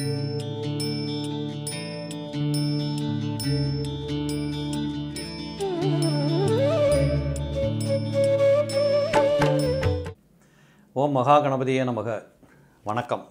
ஓம் மகா கணபதியே நமக வணக்கம்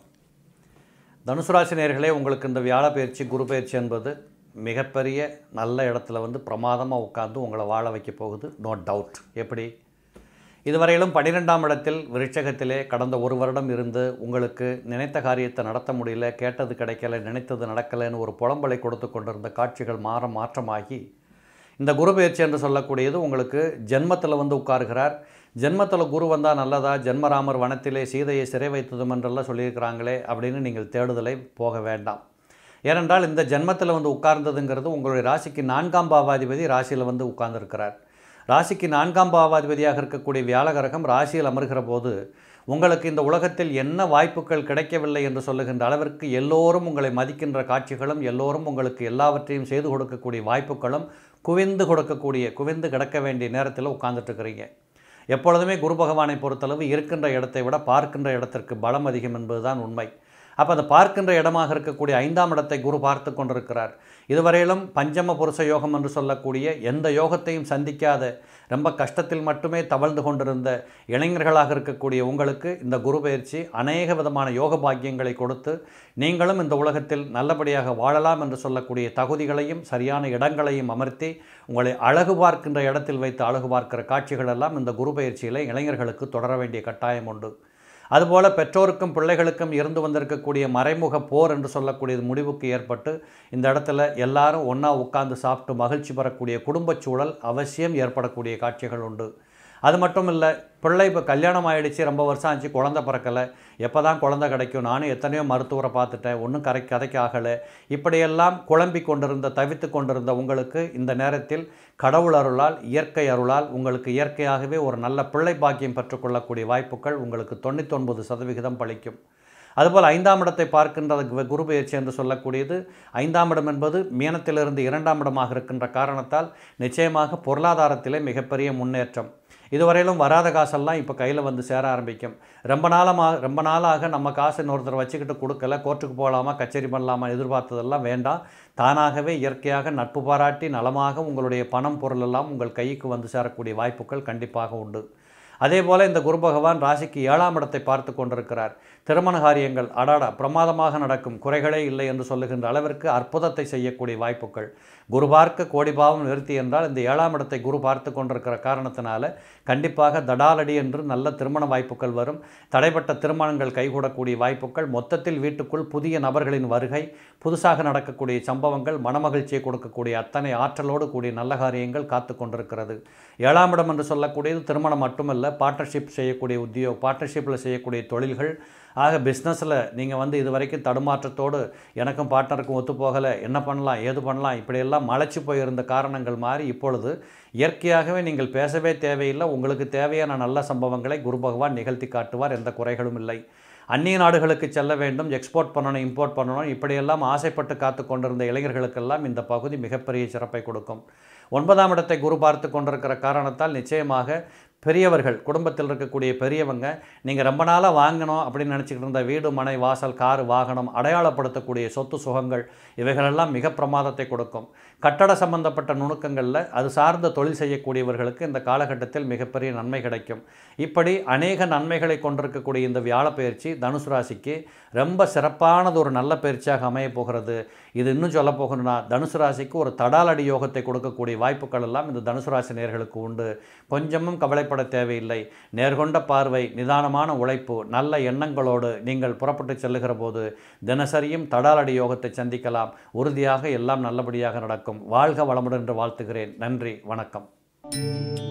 தனுசு ராசி நேயர்களே உங்களுக்கு இந்த வியாழ பயிற்சி குரு பயிற்சி என்பது மிகப்பெரிய நல்ல இடத்துல வந்து பிரமாதமாக உட்காந்து உங்களை வாழ வைக்க போகுது நோ டவுட் எப்படி இதுவரையிலும் பன்னிரெண்டாம் இடத்தில் விருட்சகத்திலே கடந்த ஒரு வருடம் இருந்து உங்களுக்கு நினைத்த காரியத்தை நடத்த முடியல கேட்டது கிடைக்கல நினைத்தது நடக்கலைன்னு ஒரு புலம்பலை கொடுத்து கொண்டிருந்த காட்சிகள் மாற மாற்றமாகி இந்த குரு பயிற்சி என்று சொல்லக்கூடியது உங்களுக்கு ஜென்மத்தில் வந்து உட்காருகிறார் ஜென்மத்தில் குரு வந்தால் நல்லதா ஜென்மராமர் வனத்திலே சீதையை சிறை வைத்ததும் என்றெல்லாம் சொல்லியிருக்கிறாங்களே அப்படின்னு நீங்கள் தேடுதலை போக வேண்டாம் ஏனென்றால் இந்த ஜென்மத்தில் வந்து உட்கார்ந்ததுங்கிறது உங்களுடைய ராசிக்கு நான்காம் பாவாதிபதி ராசியில் வந்து உட்கார்ந்திருக்கிறார் ராசிக்கு நான்காம் பாவாதிபதியாக இருக்கக்கூடிய வியாழகரகம் ராசியில் அமர்கிற போது உங்களுக்கு இந்த உலகத்தில் என்ன வாய்ப்புகள் கிடைக்கவில்லை என்று சொல்லுகின்ற அளவிற்கு எல்லோரும் உங்களை மதிக்கின்ற காட்சிகளும் எல்லோரும் உங்களுக்கு எல்லாவற்றையும் செய்து கொடுக்கக்கூடிய வாய்ப்புகளும் குவிந்து கொடுக்கக்கூடிய குவிந்து கிடக்க வேண்டிய நேரத்தில் உட்கார்ந்துட்டு இருக்கிறீங்க எப்பொழுதுமே குரு பகவானை பொறுத்தளவு இருக்கின்ற இடத்தை விட பார்க்கின்ற இடத்திற்கு பலம் அதிகம் என்பதுதான் உண்மை அப்போ அந்த பார்க்கின்ற இடமாக இருக்கக்கூடிய ஐந்தாம் இடத்தை குரு பார்த்து கொண்டிருக்கிறார் இதுவரையிலும் பஞ்சம புருஷ யோகம் என்று சொல்லக்கூடிய எந்த யோகத்தையும் சந்திக்காத ரொம்ப கஷ்டத்தில் மட்டுமே தவழ்ந்து கொண்டிருந்த இளைஞர்களாக இருக்கக்கூடிய உங்களுக்கு இந்த குரு பயிற்சி அநேக விதமான யோக பாக்கியங்களை கொடுத்து நீங்களும் இந்த உலகத்தில் நல்லபடியாக வாழலாம் என்று சொல்லக்கூடிய தகுதிகளையும் சரியான இடங்களையும் அமர்த்தி உங்களை அழகு பார்க்கின்ற இடத்தில் வைத்து அழகு பார்க்கிற காட்சிகள் எல்லாம் இந்த குரு பயிற்சியில் இளைஞர்களுக்கு தொடர வேண்டிய கட்டாயம் உண்டு அதுபோல பெற்றோருக்கும் பிள்ளைகளுக்கும் இருந்து வந்திருக்கக்கூடிய மறைமுக போர் என்று சொல்லக்கூடியது முடிவுக்கு ஏற்பட்டு இந்த இடத்துல எல்லாரும் ஒன்றா உட்கார்ந்து சாப்பிட்டு மகிழ்ச்சி பெறக்கூடிய குடும்பச் சூழல் அவசியம் ஏற்படக்கூடிய காட்சிகள் உண்டு அது மட்டும் இல்லை பிள்ளை இப்போ கல்யாணம் ஆகிடுச்சு ரொம்ப வருஷம் ஆச்சு குழந்தை பிறக்கலை எப்போ தான் குழந்தை கிடைக்கும் நானும் எத்தனையோ மருத்துவரை பார்த்துட்டேன் ஒன்றும் கரை கதைக்கு ஆகலை இப்படியெல்லாம் குழம்பி கொண்டிருந்த தவித்து கொண்டிருந்த உங்களுக்கு இந்த நேரத்தில் கடவுள் அருளால் இயற்கை அருளால் உங்களுக்கு இயற்கையாகவே ஒரு நல்ல பிள்ளை பாக்கியம் பெற்றுக்கொள்ளக்கூடிய வாய்ப்புகள் உங்களுக்கு தொண்ணூத்தொன்பது சதவிகிதம் பளிக்கும் அதுபோல் ஐந்தாம் இடத்தை பார்க்கின்ற குரு பயிற்சி என்று சொல்லக்கூடியது ஐந்தாம் இடம் என்பது மீனத்திலிருந்து இரண்டாம் இடமாக இருக்கின்ற காரணத்தால் நிச்சயமாக பொருளாதாரத்திலே மிகப்பெரிய முன்னேற்றம் இதுவரையிலும் வராத காசெல்லாம் இப்போ கையில் வந்து சேர ஆரம்பிக்கும் ரொம்ப நாளமாக ரொம்ப நாளாக நம்ம காசு இன்னொருத்தர் வச்சுக்கிட்டு கொடுக்கல கோர்ட்டுக்கு போகலாமா கச்சேரி பண்ணலாமா எதிர்பார்த்ததெல்லாம் வேண்டாம் தானாகவே இயற்கையாக நட்பு பாராட்டி நலமாக உங்களுடைய பணம் பொருள் எல்லாம் உங்கள் கைக்கு வந்து சேரக்கூடிய வாய்ப்புகள் கண்டிப்பாக உண்டு அதே போல் இந்த குரு பகவான் ராசிக்கு ஏழாம் இடத்தை பார்த்து கொண்டிருக்கிறார் திருமண காரியங்கள் அடாடா பிரமாதமாக நடக்கும் குறைகளே இல்லை என்று சொல்லுகின்ற அளவிற்கு அற்புதத்தை செய்யக்கூடிய வாய்ப்புகள் குரு பார்க்க கோடி பாவம் நிறுத்தி என்றால் இந்த ஏழாம் இடத்தை குரு பார்த்து கொண்டிருக்கிற காரணத்தினால கண்டிப்பாக தடாலடி என்று நல்ல திருமண வாய்ப்புகள் வரும் தடைப்பட்ட திருமணங்கள் கைகூடக்கூடிய வாய்ப்புகள் மொத்தத்தில் வீட்டுக்குள் புதிய நபர்களின் வருகை புதுசாக நடக்கக்கூடிய சம்பவங்கள் மனமகிழ்ச்சியை கொடுக்கக்கூடிய அத்தனை ஆற்றலோடு கூடிய நல்ல காரியங்கள் காத்து கொண்டிருக்கிறது ஏழாம் இடம் என்று சொல்லக்கூடியது திருமணம் மட்டுமல்ல பார்ட்னர்ஷிப் செய்யக்கூடிய உத்தியோக பார்ட்னர்ஷிப்பில் செய்யக்கூடிய தொழில்கள் ஆக பிஸ்னஸில் நீங்கள் வந்து இது வரைக்கும் தடுமாற்றத்தோடு எனக்கும் பார்ட்னருக்கும் ஒத்து போகலை என்ன பண்ணலாம் ஏது பண்ணலாம் இப்படியெல்லாம் மலைச்சு போயிருந்த காரணங்கள் மாறி இப்பொழுது இயற்கையாகவே நீங்கள் பேசவே தேவையில்லை உங்களுக்கு தேவையான நல்ல சம்பவங்களை குரு பகவான் நிகழ்த்தி காட்டுவார் எந்த குறைகளும் இல்லை அந்நிய நாடுகளுக்கு செல்ல வேண்டும் எக்ஸ்போர்ட் பண்ணணும் இம்போர்ட் பண்ணணும் இப்படியெல்லாம் ஆசைப்பட்டு காத்து கொண்டிருந்த இளைஞர்களுக்கெல்லாம் இந்த பகுதி மிகப்பெரிய சிறப்பை கொடுக்கும் ஒன்பதாம் இடத்தை குரு பார்த்து கொண்டிருக்கிற காரணத்தால் நிச்சயமாக பெரியவர்கள் குடும்பத்தில் இருக்கக்கூடிய பெரியவங்க நீங்கள் ரொம்ப நாளாக வாங்கணும் அப்படின்னு நினச்சிக்கிட்டு இருந்த வீடு மனை வாசல் கார் வாகனம் அடையாளப்படுத்தக்கூடிய சொத்து சுகங்கள் இவைகளெல்லாம் மிக பிரமாதத்தை கொடுக்கும் கட்டட சம்பந்தப்பட்ட நுணுக்கங்களில் அது சார்ந்த தொழில் செய்யக்கூடியவர்களுக்கு இந்த காலகட்டத்தில் மிகப்பெரிய நன்மை கிடைக்கும் இப்படி அநேக நன்மைகளை கொண்டிருக்கக்கூடிய இந்த வியாழ பயிற்சி தனுசு ராசிக்கு ரொம்ப சிறப்பானது ஒரு நல்ல பயிற்சியாக அமைய போகிறது இது இன்னும் சொல்ல போகணும்னா தனுசு ராசிக்கு ஒரு தடாலடி யோகத்தை கொடுக்கக்கூடிய வாய்ப்புகள் எல்லாம் இந்த தனுசு ராசி நேர்களுக்கு உண்டு கொஞ்சமும் கவலைப்பட தேவையில்லை நேர்கொண்ட பார்வை நிதானமான உழைப்பு நல்ல எண்ணங்களோடு நீங்கள் புறப்பட்டு செல்லுகிற போது தினசரியும் தடாலடி யோகத்தை சந்திக்கலாம் உறுதியாக எல்லாம் நல்லபடியாக நடக்கும் வாழ்க வளமுடன் என்று வாழ்த்துகிறேன் நன்றி வணக்கம்